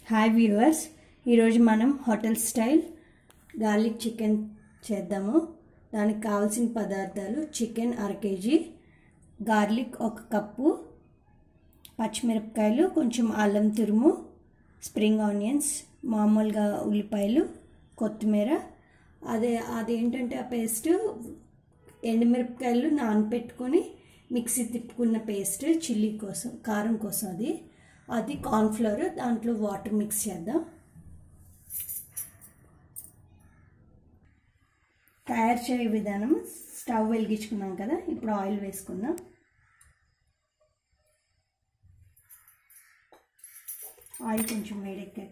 hi viewers ఈరోజు మనం hotel style garlic chicken చేద్దాము దానికి కావాల్సిన పదార్థాలు చికెన్ అర కేజీ గార్లిక్ ఒక కప్పు పచ్చిమిరపకాయలు కొంచెం అల్లం తురుము స్ప్రింగ్ ఆనియన్స్ మామూలుగా ఉల్లిపాయలు కొత్తిమీర అదే అదేంటంటే ఆ పేస్ట్ ఎండుమిరపకాయలు నానపెట్టుకొని మిక్సీ తిప్పుకున్న పేస్ట్ చిల్లీ కోసం కారం కోసం అది అది కార్న్ఫ్లవర్ దాంట్లో వాటర్ మిక్స్ చేద్దాం తయారు చేయ విధానం స్టవ్ వెలిగించుకున్నాం కదా ఇప్పుడు ఆయిల్ వేసుకుందాం ఆయిల్ కొంచెం వేడెక్కాక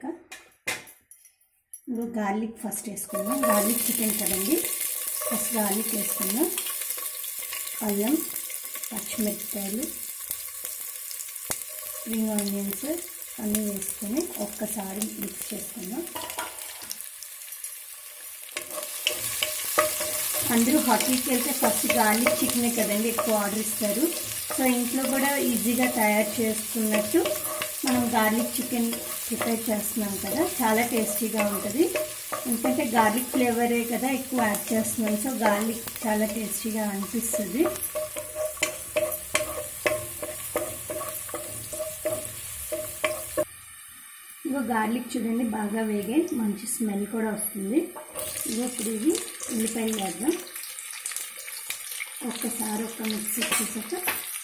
ఇంకో గార్లిక్ ఫస్ట్ వేసుకుందాం గార్లిక్ చికెన్ కదండి ఫస్ట్ గార్లిక్ వేసుకుందాం అల్లం పచ్చిమిరపకాయలు స్ప్రింగ్ ఆనియన్స్ అన్నీ వేసుకొని ఒక్కసారి మిక్స్ చేసుకుందాం అందరూ హోటల్కి వెళ్తే ఫస్ట్ గార్లిక్ చికెనే కదండి ఎక్కువ ఆర్డర్ ఇస్తారు సో ఇంట్లో కూడా ఈజీగా తయారు చేసుకున్నట్టు మనం గార్లిక్ చికెన్ ప్రిపేర్ చేస్తున్నాం కదా చాలా టేస్టీగా ఉంటుంది ఎందుకంటే గార్లిక్ ఫ్లేవరే కదా ఎక్కువ యాడ్ చేస్తున్నాం సో గార్లిక్ చాలా టేస్టీగా అనిపిస్తుంది ఇగో గార్లిక్ చూడండి బాగా వేగే మంచి స్మెల్ కూడా వస్తుంది ఇగో ఇప్పుడు ఇది ఉల్లిపాయలు వేద్దాం ఒక్కసారి ఒక్క మిక్సీ చేసాక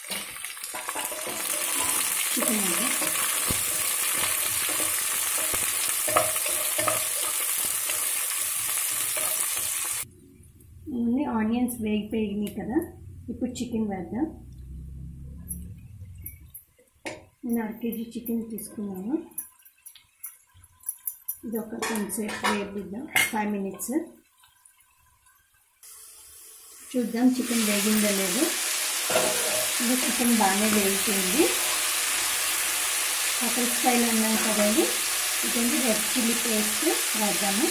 చికెన్ వేద్దాం ఇవన్నీ ఆనియన్స్ వేగిపోయినాయి కదా ఇప్పుడు చికెన్ వేద్దాం నేను అర కేజీ చికెన్ తీసుకున్నాను ఇది ఒక కొంచెంసేపు వేగిద్దాం ఫైవ్ మినిట్స్ చూద్దాం చికెన్ వేగిందో లేదో ఇది చికెన్ బాగానే వేగిపోయింది హోటల్ స్టైల్ అన్నాం కదండి ఇదండి రెడ్ చిల్లీ పేస్ట్ వేద్దాము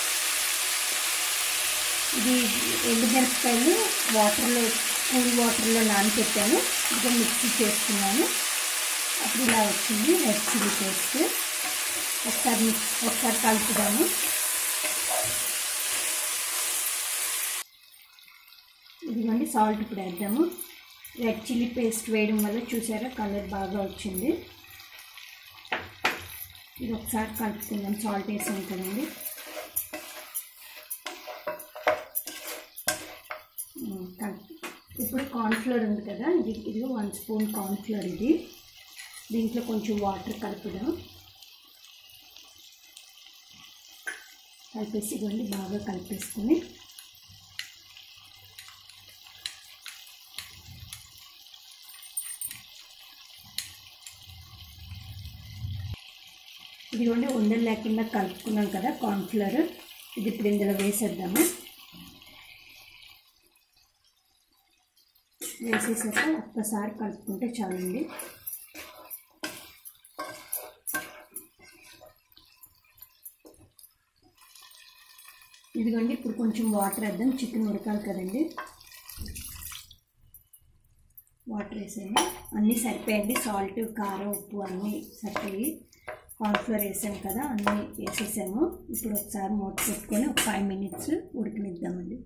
ఇది ఎండుమిరపకాయలు వాటర్లో కూల్ వాటర్లో నానపెట్టాను ఇది మిక్సీ చేసుకున్నాను అప్పుడు ఇలా వచ్చింది రెడ్ చిల్లీ పేస్ట్ ఒకసారి మిక్స్ ఒకసారి కలుపుదాము ఇదిగోండి సాల్ట్ ఇప్పుడు వేద్దాము రెడ్ చిల్లీ పేస్ట్ వేయడం వల్ల చూసారా కలర్ బాగా వచ్చింది ఇది ఒకసారి కలుపుకుందాం సాల్ట్ వేసాం కదండి ఇప్పుడు కార్న్ఫ్లోర్ ఉంది కదా ఇది ఇది వన్ స్పూన్ కార్న్ఫ్లోర్ ఇది దీంట్లో కొంచెం వాటర్ కలుపుదాం కలిపేసి ఇవ్వండి బాగా కలిపేసుకొని ఇదిగోండి ఉండలు లేకుండా కలుపుకున్నాం కదా కార్న్ఫ్లవర్ ఇది ఇప్పుడు ఇందులో వేసేద్దాము వేసేసాక ఒక్కసారి కలుపుకుంటే చాలండి ఇదిగోండి ఇప్పుడు కొంచెం వాటర్ వేద్దాం చికెన్ ఉడకాలి కదండి వాటర్ వేసాను అన్నీ సరిపోయండి సాల్ట్ కారం ఉప్పు అన్నీ సరిపోయి కార్న్ఫ్లోర్ వేసాము కదా అన్నీ వేసేసాము ఇప్పుడు ఒకసారి మూత పెట్టుకొని ఒక ఫైవ్ మినిట్స్ ఉడకనిద్దామండి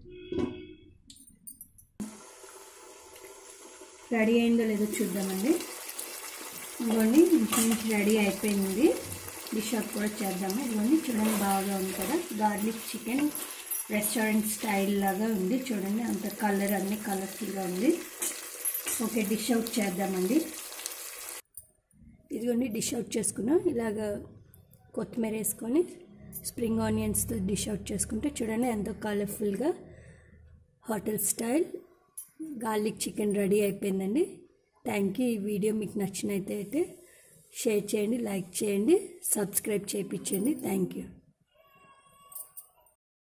రెడీ అయిందో లేదో చూద్దామండి ఇదిగోండి ఇంచుమించు రెడీ అయిపోయింది డిష్ అవుట్ కూడా చేద్దాము ఇదిగోండి చూడండి బాగా ఉంది కదా గార్లిక్ చికెన్ రెస్టారెంట్ స్టైల్ లాగా ఉంది చూడండి అంత కలర్ అన్ని కలర్ఫుల్గా ఉంది ఓకే డిష్ అవుట్ చేద్దామండి ఇదిగోండి డిష్ అవుట్ చేసుకున్నాం ఇలాగ కొత్తిమీర వేసుకొని స్ప్రింగ్ ఆనియన్స్తో డిష్ అవుట్ చేసుకుంటే చూడండి ఎంతో కలర్ఫుల్గా hotel style garlic chicken ready అయిపోయిందండి థ్యాంక్ యూ ఈ వీడియో మీకు నచ్చినైతే అయితే షేర్ చేయండి లైక్ చేయండి సబ్స్క్రైబ్ చేయించండి థ్యాంక్ యూ